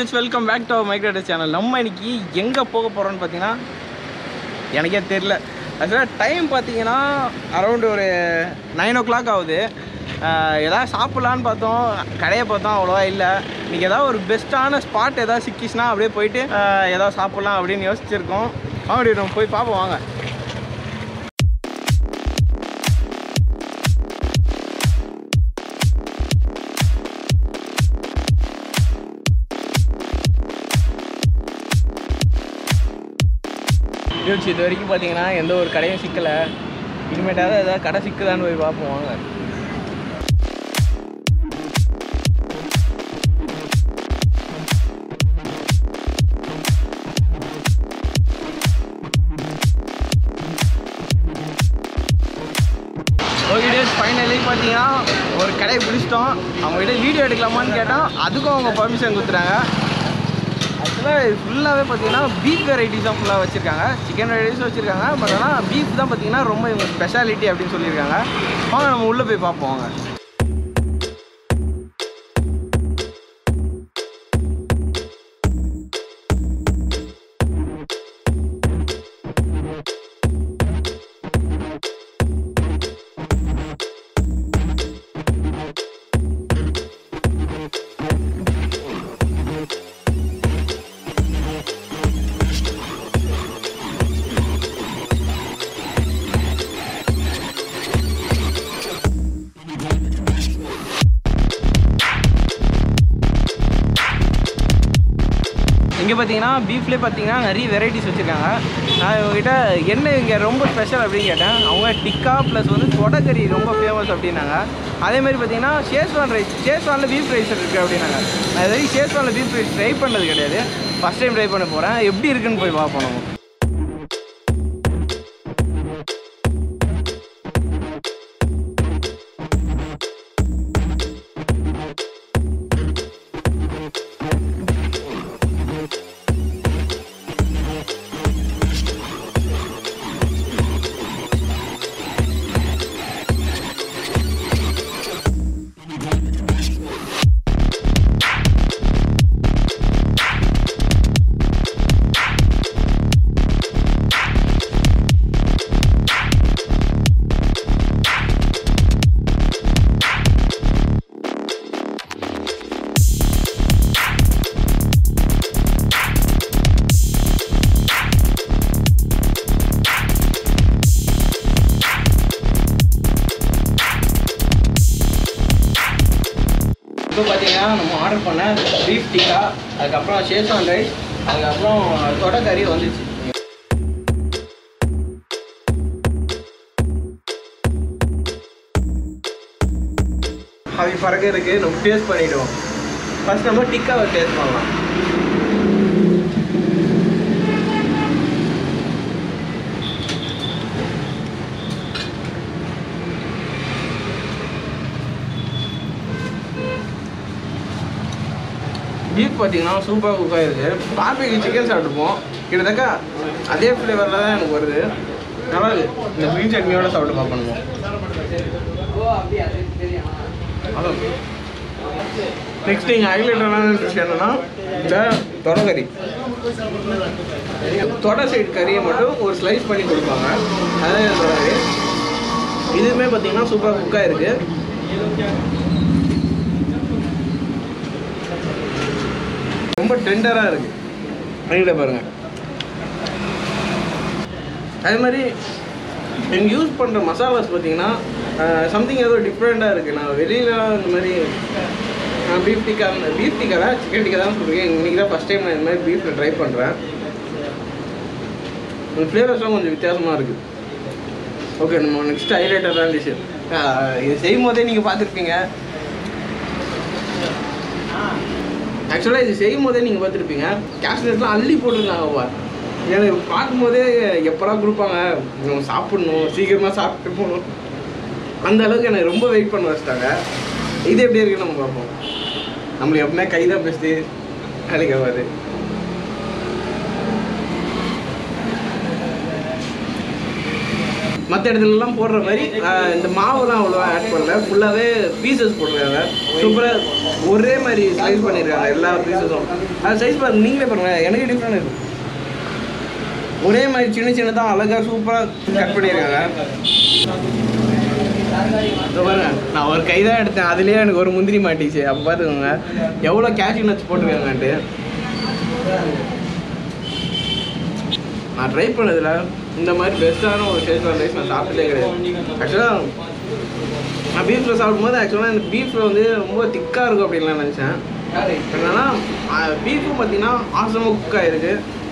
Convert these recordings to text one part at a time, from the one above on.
friends welcome back to மைக்ரோட channel நம்ம இன்னைக்கு எங்கே போக போகிறோம்னு பார்த்தீங்கன்னா எனக்கே தெரில ஆக்சுவலாக டைம் பார்த்தீங்கன்னா அரௌண்ட் ஒரு நைன் ஓ கிளாக் ஆகுது ஆஹ் ஏதாவது சாப்பிட்லான்னு பார்த்தோம் கடையை பார்த்தோம் அவ்வளோவா இல்லை இன்றைக்கி ஏதாவது ஒரு பெஸ்ட்டான ஸ்பாட் ஏதாவது சிக்கிச்சுன்னா அப்படியே போயிட்டு ஆஹ் ஏதாவது சாப்பிட்லாம் அப்படின்னு யோசிச்சிருக்கோம் வாங்க நம்ம போய் பார்ப்போம் வாங்க யோசிச்சு இது வரைக்கும் பார்த்தீங்கன்னா எந்த ஒரு கடையும் சிக்கலை இனிமேட்டாவது ஏதாவது கடை சிக்குதான்னு போய் பார்ப்போம் வாங்க ஓகே டேஸ் ஃபைனலி பார்த்தீங்கன்னா ஒரு கடையை பிடிச்சிட்டோம் அவங்ககிட்ட வீடியோ எடுக்கலாமான்னு கேட்டோம் அதுக்கும் அவங்க பர்மிஷன் கொடுத்துட்டாங்க ஆக்சுவலாக இது ஃபுல்லாகவே பார்த்தீங்கன்னா பீஃப் வெரைட்டிஸ் தான் ஃபுல்லாக வச்சுருக்காங்க சிக்கன் வெரைட்டிஸும் வச்சுருக்காங்க பட் ஆனால் பீஃப் தான் பார்த்தீங்கன்னா ரொம்ப இவங்க ஸ்பெஷாலிட்டி அப்படின்னு சொல்லியிருக்காங்க வாங்க நம்ம உள்ளே போய் பார்ப்போம் வாங்க இங்கே பார்த்தீங்கன்னா பீஃப்லேயே பார்த்தீங்கன்னா நிறைய வெரைட்டிஸ் வச்சுருக்காங்க நான் இவங்ககிட்ட என்ன இங்கே ரொம்ப ஸ்பெஷல் அப்படின்னு கேட்டேன் அவங்க டிக்கா ப்ளஸ் வந்து தொடக்கறி ரொம்ப ஃபேமஸ் அப்படின்னாங்க அதே மாதிரி பார்த்தீங்கன்னா ஷேஸ்வான் ரைஸ் ஷேஸ்வானில் பீஃப் ரைஸ் இருக்குது அப்படின்னாங்க நான் இது வரைக்கும் ஷேஸ்வானில் பீஃப் ரைஸ் ட்ரை பண்ணது கிடையாது ஃபஸ்ட் டைம் ட்ரை பண்ண போகிறேன் எப்படி இருக்குன்னு போய் பார்ப்போம் நம்ம இப்போ பார்த்தீங்கன்னா நம்ம ஆர்டர் பண்ண பீஃப் டிக்கா அதுக்கப்புறம் ஷேஸ்வான் ரைஸ் அதுக்கப்புறம் தொடக்கறி வந்துச்சு அது பறக்க இருக்கு நம்ம டேஸ்ட் பண்ணிடுவோம் ஃபர்ஸ்ட் நம்ம டிக்காவை டேஸ்ட் பண்ணலாம் பீஃப் பார்த்தீங்கன்னா சூப்பராக குக் ஆகிருக்கு பார்பிக்கு சிக்கன் சாப்பிட்டுப்போம் கிட்டத்தட்ட அதே ஃப்ளேவரில் தான் எனக்கு வருது நல்லா இருக்கு இந்த க்ரீன் சட்னியோட சாப்பிட்டு பார்க்கணும் நெக்ஸ்ட் இங்கே ஹைலைட்டான விஷயம் என்னன்னா இந்த தொடக்கறி தொட சைடு கறியை மட்டும் ஒரு ஸ்லைஸ் பண்ணி கொடுப்பாங்க அதான் இந்த தொடக்கறி இதுவுமே பார்த்தீங்கன்னா சூப்பராக குக் ஆகிருக்கு ரொம்ப டெண்டராக இருக்கு பண்ணிக்கிட்ட பாருங்க அதே மாதிரி எனக்கு யூஸ் பண்ணுற மசாலாஸ் பார்த்தீங்கன்னா சம்திங் ஏதோ டிஃப்ரெண்ட்டாக இருக்குது நான் வெளியிலலாம் இந்த மாதிரி நான் பீஃப் டிக்கா பீஃப் டிக்கா தான் சிக்கன் டிக்கா தான் சொல்கிறேன் இன்றைக்கி தான் ஃபஸ்ட் டைம் நான் இந்த மாதிரி பீஃபில் ட்ரை பண்ணுறேன் இந்த ஃப்ளேவர்ஸ்லாம் கொஞ்சம் வித்தியாசமாக இருக்குது ஓகே நம்ம நெக்ஸ்ட் ஹைலைட்டரான டிஷ் இது செய்யும் போதே நீங்கள் பார்த்துருப்பீங்க ஆக்சுவலாக இது செய்யும் போதே நீங்கள் பார்த்துருப்பீங்க கேஷ்னட்லாம் அள்ளி போட்டிருந்தாங்கப்பா எனக்கு பார்க்கும்போதே எப்படா கொடுப்பாங்க நம்ம சாப்பிட்ணும் சீக்கிரமாக சாப்பிட்டு போகணும் அந்த அளவுக்கு எனக்கு ரொம்ப வெயிட் பண்ண வச்சிட்டாங்க இது எப்படி இருக்குன்னு நம்ம பார்ப்போம் நம்மளுக்கு எப்பவுமே கை தான் பெஸ்ட்டு வேலைக்கு ஆகாது மற்ற இடத்துலலாம் போடுற மாதிரி ஆஹ், இந்த மாவுலாம் அவ்வளோவா ஆட் பண்ணல ஃபுல்லாகவே பீசஸ் போட்டிருக்காங்க சூப்பராக ஒரே மாதிரி ஸ்லைஸ் பண்ணியிருக்காங்க எல்லா பீசஸும் அது சைஸ் பாருங்க நீங்களே பாருங்க எனக்கு டிஃப்ரெண்ட் இருக்கு ஒரே மாதிரி சின்ன சின்னதாக அழகாக சூப்பராக கட் பண்ணியிருக்காங்க இதோ பாருங்க நான் ஒரு கை தான் எடுத்தேன் அதுலேயே எனக்கு ஒரு முந்திரி மாட்டிச்சு அப்போ பார்த்துக்கோங்க எவ்வளோ கேஷ்யூ நட்ஸ் போட்டிருக்காங்கன்ட்டு நான் ட்ரை பண்ணதில் இந்த மாதிரி பெஸ்ட்டான ஒரு ஷேஸ்வான் ரைஸ் நான் சாப்பிட்டதே கிடையாது ஆக்சுவலாக நான் பீஃபில் சாப்பிடும்போது ஆக்சுவலாக எனக்கு பீஃபில் வந்து ரொம்ப திக்காக இருக்கும் அப்படின்லாம் நினச்சேன் என்னன்னா பீஃபும் பார்த்தீங்கன்னா ஆசமாக குக் ஆகிருக்கு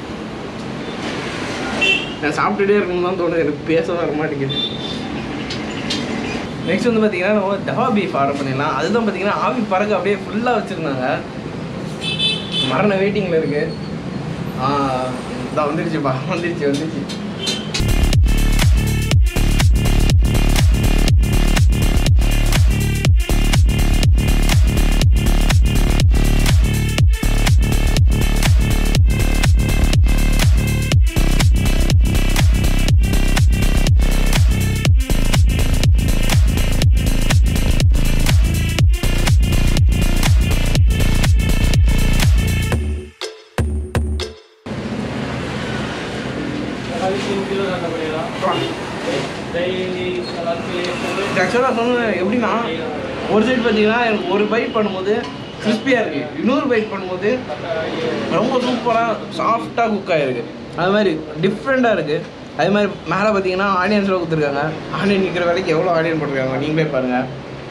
நான் சாப்பிட்டுட்டே இருக்கணும்னு தான் தோணுது எனக்கு பேச வர மாட்டேங்குது நெக்ஸ்ட் வந்து பார்த்தீங்கன்னா நம்ம தவா பீஃப் ஆர்டர் பண்ணிடலாம் அதுதான் பார்த்தீங்கன்னா ஆவி பறக்க அப்படியே ஃபுல்லாக வச்சுருந்தாங்க மரண வெயிட்டிங்கில் இருக்கு ஆ இதான் வந்துருச்சுப்பா வந்துருச்சு வந்துருச்சு ஆக்சுவலாக சொன்னேன் எப்படின்னா ஒரு சைடு பார்த்தீங்கன்னா எனக்கு ஒரு பைட் பண்ணும்போது கிறிஸ்பியாக இருக்குது இன்னொரு பைட் பண்ணும்போது ரொம்ப சூப்பராக சாஃப்டாக குக் ஆகிருக்கு அது மாதிரி டிஃப்ரெண்ட்டாக இருக்குது அது மாதிரி மேலே பார்த்தீங்கன்னா ஆனியன்ஸில் கொடுத்துருக்காங்க ஆனியன் நிற்கிற வேலைக்கு எவ்வளோ ஆனியன் போட்டிருக்காங்க நீங்களே பாருங்கள்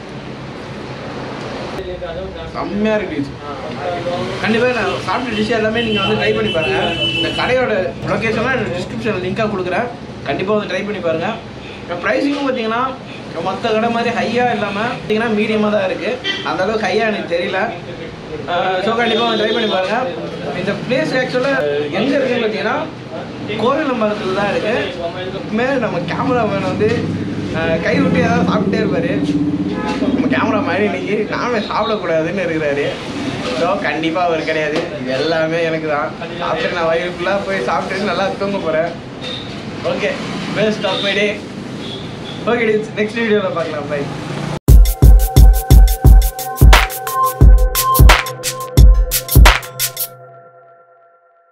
செம்மையாக இருக்கு டிஷ் கண்டிப்பாக நான் சாப்பிட்ட டிஷ் எல்லாமே நீங்கள் வந்து ட்ரை பண்ணி பாருங்கள் இந்த கடையோட லொக்கேஷன்லாம் டிஸ்கிரிப்ஷனில் லிங்காக கொடுக்குறேன் கண்டிப்பாக வந்து ட்ரை பண்ணி பாருங்கள் இப்போ ப்ரைஸிங்கும் பார்த்தீங்கன்னா மற்ற கடை மாதிரி ஹையாக இல்லாமல் பார்த்தீங்கன்னா மீடியமாக தான் இருக்குது அந்த அளவுக்கு ஹையாக எனக்கு தெரியல ஸோ கண்டிப்பாக வந்து ட்ரை பண்ணி பாருங்கள் இந்த பிளேஸ் ஆக்சுவலாக எங்கே இருக்குன்னு பார்த்தீங்கன்னா கோவிலம்பலத்தில் தான் இருக்குது மேலே நம்ம கேமராமேன் வந்து அஹ், கை விட்டு ஏதாவது சாப்பிட்டே இருப்பார் நம்ம கேமரா மாதிரி இன்னைக்கு நாமே சாப்பிடக்கூடாதுன்னு இருக்கிறாரு ஸோ கண்டிப்பாக அவர் கிடையாது இது எல்லாமே எனக்கு தான் சாப்பிட்டு நான் வயிறு ஃபுல்லாக போய் சாப்பிட்டு நல்லா தூங்க போகிறேன் okay best of my day okay next வீடியோவில் பார்க்கலாம் பை